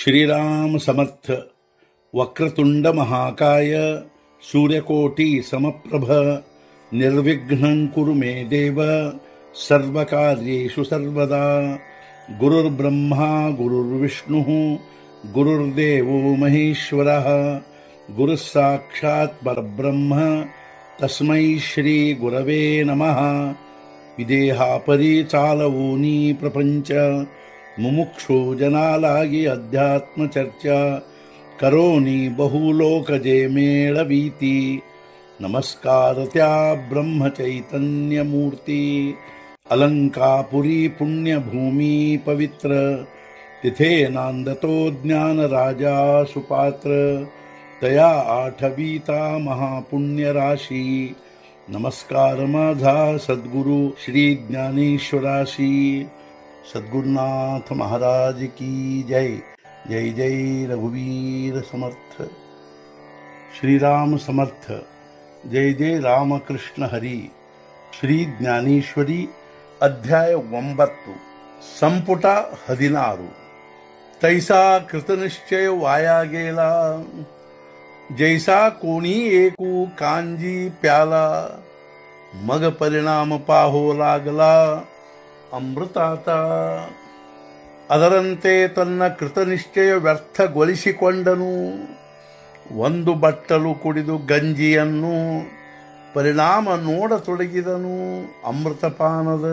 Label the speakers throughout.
Speaker 1: श्रीराम समर्थ वक्रतुंड महाकाय सूर्यकोटि समप्रभ निर्विघ्नं कुरु मे देव सर्वकार्येषु सर्वदा गुरुर्ब्रह्मा गुरुर्विष्णुः गुरुर्देवो महेश्वरः गुरुः साक्षात् परब्रह्म तस्मै श्रीगुरवे नमः ವಿದೇಹಾಪರಿ ಚಾಲವೂನಿ ಪ್ರಪಂಚ ಮುಮುಕ್ಷು ಜನಾಲಾಗಿ ಅಧ್ಯಾತ್ಮ ಚರ್ಚಾ ಕರೋನಿ ಬಹುಲೋಕಜೆ ಮೇಳವೀತಿ ನಮಸ್ಕಾರ ತ್ಯಾ ಬ್ರಹ್ಮ ಚೈತನ್ಯ ಮೂರ್ತಿ ಅಲಂಕಾಪುರಿ ಪುಣ್ಯ ಭೂಮಿ ಪವಿತ್ರ तिथे नांदतो ज्ञान राजा सुपात्र तया आठवीता महापुण्य राशी नमस्कार माझा सद्गुरु श्री ज्ञानेश्वराशी सद्गुरुनाथ महाराज की जय जय जय रघुवीर समर्थ श्रीराम समर्थ जय जय रामकृष्ण हरी ಶ್ರೀ ಜ್ಞಾನೇಶ್ವರಿ ಅಧ್ಯಾಯ ಒಂಬತ್ತು ಸಂಪುಟ ಹದಿನಾರು ತೈಸಾ ಕೃತನಿಶ್ಚಯ ವಾಯಾ गेला जैसा कोणी एकू कांजी प्याला मग परिणाम पाहो लागला ಅಮೃತಾತ ಅದರಂತೆ ತನ್ನ ಕೃತನಿಶ್ಚಯ ವ್ಯರ್ಥಗೊಳಿಸಿಕೊಂಡನು ಒಂದು ಬಟ್ಟಲು ಕುಡಿದು ಗಂಜಿಯನ್ನು ಪರಿಣಾಮ ನೋಡತೊಡಗಿದನು ಅಮೃತಪಾನದ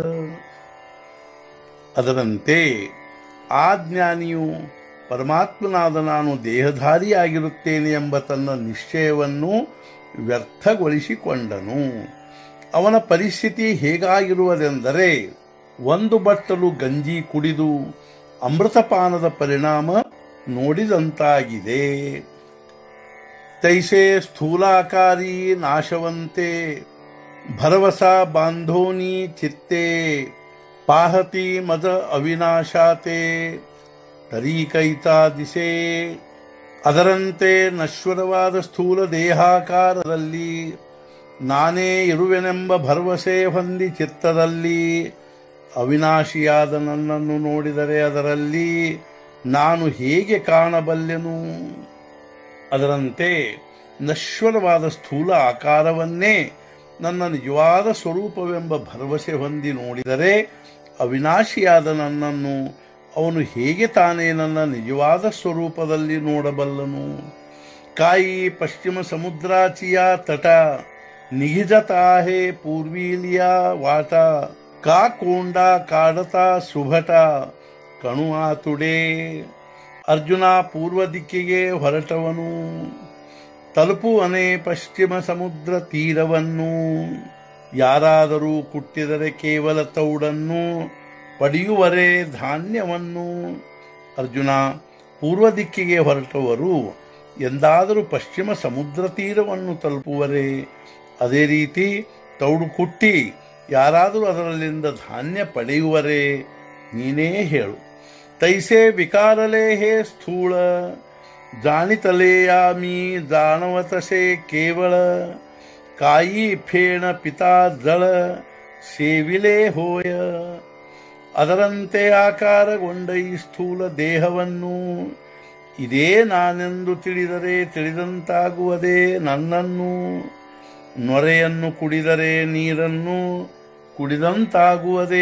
Speaker 1: ಅದರಂತೆ ಆ ಜ್ಞಾನಿಯು ಪರಮಾತ್ಮನಾದ ನಾನು ದೇಹಧಾರಿಯಾಗಿರುತ್ತೇನೆ ಎಂಬ ತನ್ನ ನಿಶ್ಚಯವನ್ನು ವ್ಯರ್ಥಗೊಳಿಸಿಕೊಂಡನು ಅವನ ಪರಿಸ್ಥಿತಿ ಹೇಗಾಗಿರುವುದೆಂದರೆ ಒಂದು ಬಟ್ಟಲು ಗಂಜಿ ಕುಡಿದು ಅಮೃತಪಾನದ ಪರಿಣಾಮ ನೋಡಿದಂತಾಗಿದೆ ತೈಸೆ ಸ್ಥೂಲಾಕಾರಿ ನಾಶವಂತೆ ಭರವಸ ಬಾಂಧೋನಿ ಚಿತ್ತೆ ಪಾಹತಿ ಮದ ಅವಿನಾಶಾತೆ ತರೀಕೈತಾ ದಿಸೆ ಅದರಂತೆ ನಶ್ವರವಾದ ಸ್ಥೂಲ ದೇಹಾಕಾರದಲ್ಲಿ ನಾನೇ ಇರುವೆನೆಂಬ ಭರವಸೆ ಹೊಂದಿ ಚಿತ್ತದಲ್ಲಿ ಅವಿನಾಶಿಯಾದ ನನ್ನನ್ನು ನೋಡಿದರೆ ಅದರಲ್ಲಿ ನಾನು ಹೇಗೆ ಕಾಣಬಲ್ಲೆನು ಅದರಂತೆ ನಶ್ವರವಾದ ಸ್ಥೂಲ ಆಕಾರವನ್ನೇ ನನ್ನ ನಿಜವಾದ ಸ್ವರೂಪವೆಂಬ ಭರವಸೆ ಹೊಂದಿ ನೋಡಿದರೆ ಅವಿನಾಶಿಯಾದ ನನ್ನನ್ನು ಅವನು ಹೇಗೆ ತಾನೇ ನನ್ನ ನಿಜವಾದ ಸ್ವರೂಪದಲ್ಲಿ ನೋಡಬಲ್ಲನು ಕಾಯಿ ಪಶ್ಚಿಮ ಸಮುದ್ರಾಚಿಯ ತಟ ನಿಗಿಜತಾಹೆ ಪೂರ್ವೀಲಿಯ ವಾಟ ಕಾ ಕೋಂಡ ಕಾಡತ ಸುಭಟ ಕಣು ಆತುಡೆ ಅರ್ಜುನ ಪೂರ್ವ ದಿಕ್ಕಿಗೆ ಹೊರಟವನು ತಲುಪುವನೇ ಪಶ್ಚಿಮ ಸಮುದ್ರ ತೀರವನ್ನು ಯಾರಾದರೂ ಕುಟ್ಟಿದರೆ ಕೇವಲ ತೌಡನ್ನು ಪಡೆಯುವರೆ ಧಾನ್ಯವನ್ನು ಅರ್ಜುನ ಪೂರ್ವ ದಿಕ್ಕಿಗೆ ಹೊರಟವರು ಎಂದಾದರೂ ಪಶ್ಚಿಮ ಸಮುದ್ರ ತೀರವನ್ನು ತಲುಪುವರೆ ಅದೇ ರೀತಿ ತೌಡು ಕುಟ್ಟಿ ಯಾರಾದರೂ ಅದರಲ್ಲಿಂದ ಧಾನ್ಯ ಪಡೆಯುವರೆ ನೀನೇ ಹೇಳು ತೈಸೆ ವಿಕಾರಲೇ ಹೇ ಸ್ಥೂಳ ಜಾಣಿತಲೇಯಾಮಿ ಜಾಣವತಸೆ ಕೇವಲ ಕಾಯಿ ಫೇಣ ಪಿತಾ ಜಳ ಸೇವಿಲೆ ಹೋಯ ಅದರಂತೆ ಆಕಾರಗೊಂಡ ಈ ಸ್ಥೂಲ ದೇಹವನ್ನು ಇದೇ ನಾನೆಂದು ತಿಳಿದರೆ ತಿಳಿದಂತಾಗುವುದೇ ನನ್ನನ್ನು ನೊರೆಯನ್ನು ಕುಡಿದರೆ ನೀರನ್ನು ಕುಡಿದಂತಾಗುವುದೇ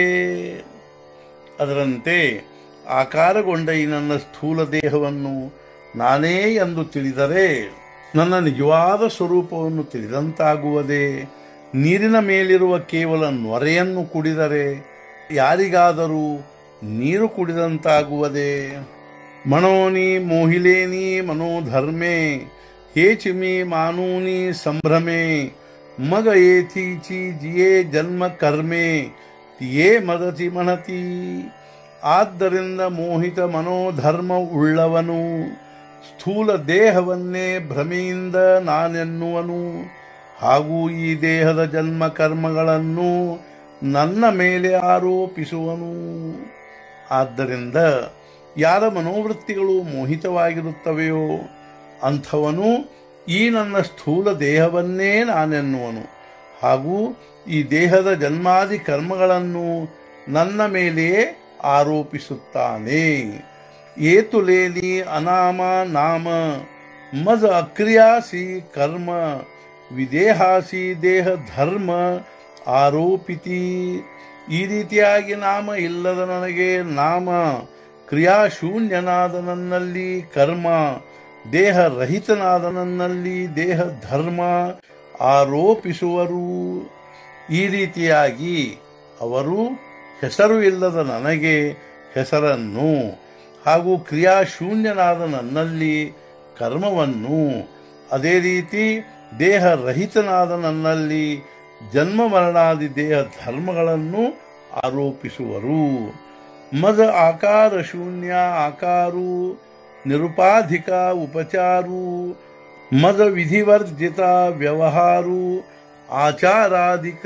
Speaker 1: ಅದರಂತೆ ಆಕಾರಗೊಂಡ ಈ ನನ್ನ ಸ್ಥೂಲ ದೇಹವನ್ನು ನಾನೇ ಎಂದು ತಿಳಿದರೆ ನನ್ನ ನಿಜವಾದ ಸ್ವರೂಪವನ್ನು ತಿಳಿದಂತಾಗುವುದೇ ನೀರಿನ ಮೇಲಿರುವ ಕೇವಲ ನೊರೆಯನ್ನು ಕುಡಿದರೆ ಯಾರಿಗಾದರೂ ನೀರು ಕುಡಿದಂತಾಗುವುದೇ ಮನೋನಿ ಮೋಹಿಲೇನಿ ಮನೋಧರ್ಮೆ ಹೇಚಿಮಿ ಮಾನೂನಿ ಸಂಭ್ರಮೆ ಮಗ ಏಥೀಚಿ ಜಿಯೇ ಜನ್ಮ ಕರ್ಮೆ ತಿಯೇ ಮದತಿ ಮಣತಿ ಆದ್ದರಿಂದ ಮೋಹಿತ ಮನೋಧರ್ಮ ಉಳ್ಳವನು ಸ್ಥೂಲ ದೇಹವನ್ನೇ ಭ್ರಮೆಯಿಂದ ನಾನೆನ್ನುವನು ಹಾಗೂ ಈ ದೇಹದ ಜನ್ಮ ಕರ್ಮಗಳನ್ನು ನನ್ನ ಮೇಲೆ ಆರೋಪಿಸುವನು ಆದ್ದರಿಂದ ಯಾರ ಮನೋವೃತ್ತಿಗಳು ಮೋಹಿತವಾಗಿರುತ್ತವೆಯೋ ಅಂಥವನು ಈ ನನ್ನ ಸ್ಥೂಲ ದೇಹವನ್ನೇ ನಾನೆನ್ನುವನು ಹಾಗೂ ಈ ದೇಹದ ಜನ್ಮಾದಿ ಕರ್ಮಗಳನ್ನು ನನ್ನ ಮೇಲೆಯೇ ಆರೋಪಿಸುತ್ತಾನೆ ಏತು ಲೇನಿ ಅನಾಮ ನಾಮ ಮಜ ಅಕ್ರಿಯಾಸಿ ಕರ್ಮ ವಿದೇಹಾಸಿ ದೇಹ ಧರ್ಮ ಆರೋಪಿತಿ ಈ ರೀತಿಯಾಗಿ ನಾಮ ಇಲ್ಲದ ನನಗೆ ನಾಮ ಕ್ರಿಯಾಶೂನ್ಯನಾದ ನನ್ನಲ್ಲಿ ಕರ್ಮ ದೇಹ ರಹಿತನಾದ ನನ್ನಲ್ಲಿ ದೇಹ ಧರ್ಮ ಆರೋಪಿಸುವರು ಈ ರೀತಿಯಾಗಿ ಅವರು ಹೆಸರು ಇಲ್ಲದ ನನಗೆ ಹೆಸರನ್ನು ಹಾಗೂ ಕ್ರಿಯಾಶೂನ್ಯನಾದ ನನ್ನಲ್ಲಿ ಕರ್ಮವನ್ನು ಅದೇ ರೀತಿ ದೇಹ ರಹಿತನಾದ ನನ್ನಲ್ಲಿ ಜನ್ಮ ಮರಣಾದಿ ದೇಹ ಧರ್ಮಗಳನ್ನು ಆರೋಪಿಸುವರು ಮದ ಆಕಾರ ಶೂನ್ಯ ಆಕಾರು ನಿರುಪಾಧಿಕ ಉಪಚಾರು ಮದ ವಿಧಿವರ್ಜಿತ ವ್ಯವಹಾರು ಆಚಾರಾಧಿಕ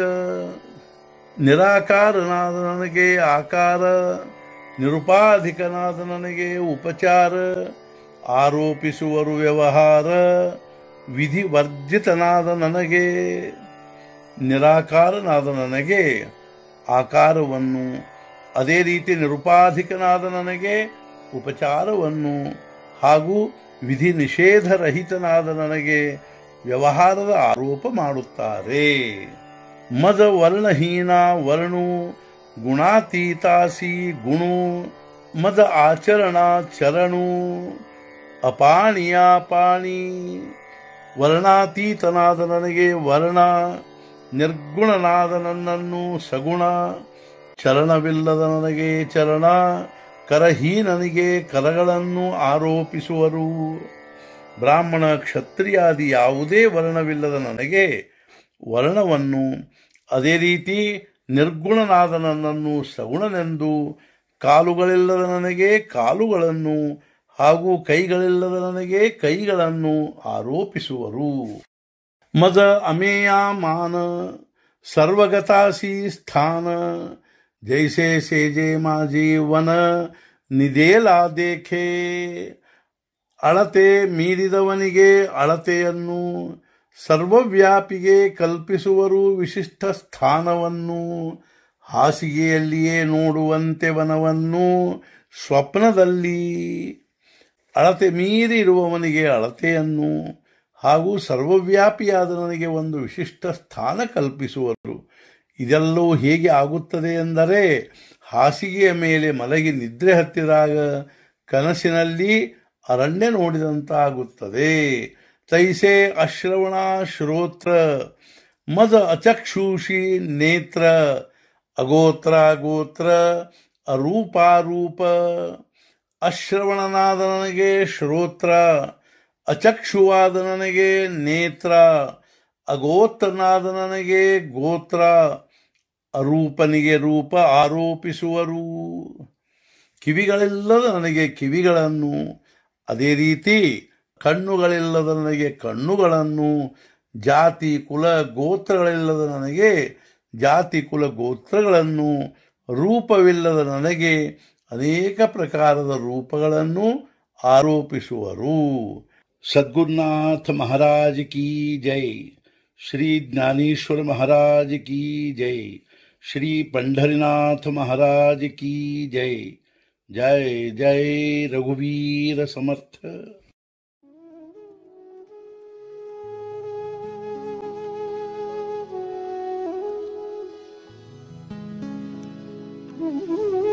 Speaker 1: ನಿರಾಕಾರನಾದ ನನಗೆ ಆಕಾರ ನಿರುಪಾಧಿಕನಾದ ನನಗೆ ಉಪಚಾರ ಆರೋಪಿಸುವರು ವ್ಯವಹಾರ ವಿಧಿವರ್ಜಿತನಾದ ನನಗೆ ನಿರಾಕಾರನಾದ ನನಗೆ ಆಕಾರವನ್ನು ಅದೇ ರೀತಿ ನಿರುಪಾಧಿಕನಾದ ನನಗೆ ಉಪಚಾರವನ್ನು ಹಾಗೂ ವಿಧಿ ನಿಷೇಧರಹಿತನಾದ ನನಗೆ ವ್ಯವಹಾರದ ಆರೋಪ ಮಾಡುತ್ತಾರೆ ಮದ ವರ್ಣಹೀನ ವರ್ಣು ಗುಣಾತೀತಾಸಿ ಗುಣು ಮದ ಆಚರಣ ಚರಣು ಅಪಾಣಿಯ ಪಾಣಿ ವರ್ಣಾತೀತನಾದ ನನಗೆ ವರ್ಣ ನಿರ್ಗುಣನಾದ ನನ್ನನ್ನು ಸಗುಣ ಚರಣವಿಲ್ಲದ ನನಗೆ ಚರಣ ಕರಹೀನನಿಗೆ ಕರಗಳನ್ನು ಆರೋಪಿಸುವರು ಬ್ರಾಹ್ಮಣ ಕ್ಷತ್ರಿಯಾದಿ ಯಾವುದೇ ವರ್ಣವಿಲ್ಲದ ನನಗೆ ವರ್ಣವನ್ನು ಅದೇ ರೀತಿ ನಿರ್ಗುಣನಾದ ನನ್ನನ್ನು ಸಗುಣನೆಂದು ಕಾಲುಗಳಿಲ್ಲದ ನನಗೆ ಕಾಲುಗಳನ್ನು ಹಾಗೂ ಕೈಗಳಿಲ್ಲದ ನನಗೆ ಕೈಗಳನ್ನು ಆರೋಪಿಸುವರು ಮದ ಅಮೇಯ ಮಾನ ಸರ್ವಗತಾಸಿ ಸ್ಥಾನ ಜೈಸೆ ಸೇಜೆ ಮಾಜಿ ವನ ನಿದೇಲಾ ದೇಖೆ ಅಳತೆ ಮೀರಿದವನಿಗೆ ಅಳತೆಯನ್ನು ಸರ್ವವ್ಯಾಪಿಗೆ ಕಲ್ಪಿಸುವರು ವಿಶಿಷ್ಟ ಸ್ಥಾನವನ್ನು ಹಾಸಿಗೆಯಲ್ಲಿಯೇ ನೋಡುವಂತೆ ವನವನ್ನು ಸ್ವಪ್ನದಲ್ಲಿ ಅಳತೆ ಮೀರಿ ಇರುವವನಿಗೆ ಅಳತೆಯನ್ನು ಹಾಗೂ ಸರ್ವವ್ಯಾಪಿಯಾದ ನನಗೆ ಒಂದು ವಿಶಿಷ್ಟ ಸ್ಥಾನ ಕಲ್ಪಿಸುವರು ಇದೆಲ್ಲವೂ ಹೇಗೆ ಆಗುತ್ತದೆ ಎಂದರೆ ಹಾಸಿಗೆಯ ಮೇಲೆ ಮಲಗಿ ನಿದ್ರೆ ಹತ್ತಿದಾಗ ಕನಸಿನಲ್ಲಿ ಅರಣ್ಯ ನೋಡಿದಂತಾಗುತ್ತದೆ ತೈಸೆ ಅಶ್ರವಣ ಶ್ರೋತ್ರ ಮದ ಅಚಕ್ಷೂಷಿ ನೇತ್ರ ಅಗೋತ್ರ ಗೋತ್ರ ಅರೂಪಾರೂಪ ಅಶ್ರವಣನಾದ ನನಗೆ ಶ್ರೋತ್ರ ಅಚಕ್ಷುವಾದ ನನಗೆ ನೇತ್ರ ಅಗೋತ್ರನಾದ ನನಗೆ ಗೋತ್ರ ಅರೂಪನಿಗೆ ರೂಪ ಆರೋಪಿಸುವರು ಕಿವಿಗಳಿಲ್ಲದ ನನಗೆ ಕಿವಿಗಳನ್ನು ಅದೇ ರೀತಿ ಕಣ್ಣುಗಳಿಲ್ಲದ ನನಗೆ ಕಣ್ಣುಗಳನ್ನು ಜಾತಿ ಕುಲ ಗೋತ್ರಗಳಿಲ್ಲದ ನನಗೆ ಜಾತಿ ಕುಲ ಗೋತ್ರಗಳನ್ನು ರೂಪವಿಲ್ಲದ ನನಗೆ ಅನೇಕ ಪ್ರಕಾರದ ರೂಪಗಳನ್ನು ಆರೋಪಿಸುವರು ಸದ್ಗುರುನಾಥ ಮಹಾರಾಜ್ ಕಿ ಜೈ ಶ್ರೀ ಜ್ಞಾನೇಶ್ವರ ಮಹಾರಾಜ್ ಕಿ ಜೈ ಶ್ರೀ पंढरीनाथ महाराज की जय जय जय रघुवीर समर्थ
Speaker 2: Mm-hmm.